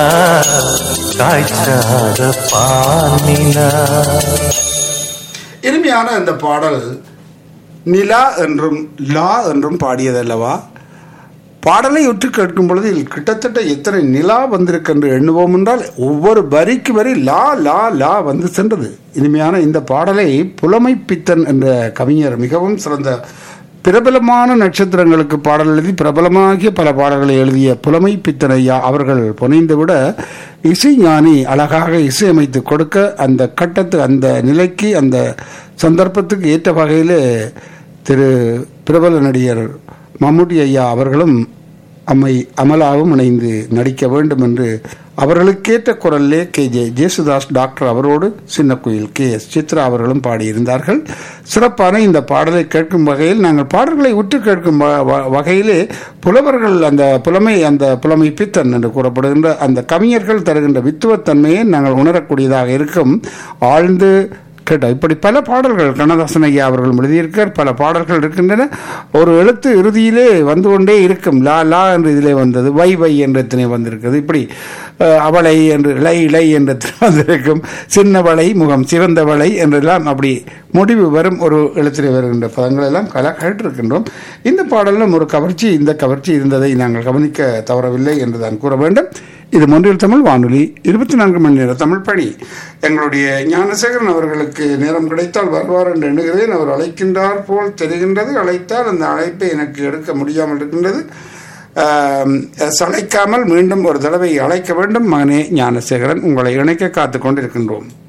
காய்ச்சாத பானிலா இனிமையான இந்த பாடல் நிலா என்றும் லா என்றும் பாடியதல்லவா பாடலை உற்று கேட்கும் பொழுது இதில் கிட்டத்தட்ட எத்தனை நிலா வந்திருக்கின்ற எண்ணுவோம் என்றால் ஒவ்வொரு வரிக்கு வரி லா லா லா வந்து சென்றது இனிமையான இந்த பாடலை புலமை பித்தன் என்ற கவிஞர் மிகவும் சிறந்த பிரபலமான நட்சத்திரங்களுக்கு பாடல் எழுதி பிரபலமாகிய பல பாடல்களை எழுதிய புலமை பித்தன் ஐயா அவர்கள் புனைந்து விட இசைஞானி அழகாக இசையமைத்து கொடுக்க அந்த கட்டத்து அந்த நிலைக்கு அந்த சந்தர்ப்பத்துக்கு ஏற்ற வகையில் திரு பிரபல நடிகர் மம்முட்டி ஐயா அவர்களும் அம்மை அமலாவும் இணைந்து நடிக்க வேண்டும் என்று அவர்களுக்கேற்ற குரல்லே கே ஜே ஜேசுதாஸ் டாக்டர் அவரோடு சின்ன குயில் கே எஸ் சித்ரா அவர்களும் பாடியிருந்தார்கள் சிறப்பான இந்த பாடலை கேட்கும் வகையில் நாங்கள் பாடல்களை உற்று கேட்கும் வ- வ- வகையிலே புலவர்கள் அந்த புலமை அந்த புலமை பித்தன் என்று கூறப்படுகின்ற அந்த கவிஞர்கள் தருகின்ற வித்துவத்தன்மையை நாங்கள் உணரக்கூடியதாக இருக்கும் ஆழ்ந்து கேட்ட இப்படி பல பாடல்கள் கண்ணதாசன் ஐயா அவர்கள் எழுதியிருக்கார் பல பாடல்கள் இருக்கின்றன ஒரு எழுத்து இறுதியிலே வந்து கொண்டே இருக்கும் லா லா என்று இதிலே வந்தது வை வை என்ற எத்தனை வந்திருக்கிறது இப்படி அஹ், அவளை என்று லை லை என்ற எத்தனை வந்திருக்கும் சின்னவளை முகம் சிவந்தவளை என்றெல்லாம் அப்படி முடிவு வரும் ஒரு எழுத்திலே வருகின்ற பதங்கள் எல்லாம் கல கேட்டிருக்கின்றோம் இந்த பாடலிலும் ஒரு கவர்ச்சி இந்த கவர்ச்சி இருந்ததை நாங்கள் கவனிக்க தவறவில்லை என்று தான் கூற வேண்டும் இது மொன்றில் தமிழ் வானொலி இருபத்தி நான்கு மணி நேர தமிழ் பணி எங்களுடைய ஞானசேகரன் அவர்களுக்கு நேரம் கிடைத்தால் வருவார் என்று எண்ணுகிறேன் அவர் அழைக்கின்றார் போல் தெரிகின்றது அழைத்தால் அந்த அழைப்பை எனக்கு எடுக்க முடியாமல் இருக்கின்றது ஆம், சளைக்காமல் மீண்டும் ஒரு தடவை அழைக்க வேண்டும் மகனே ஞானசேகரன் உங்களை இணைக்க காத்து கொண்டிருக்கின்றோம்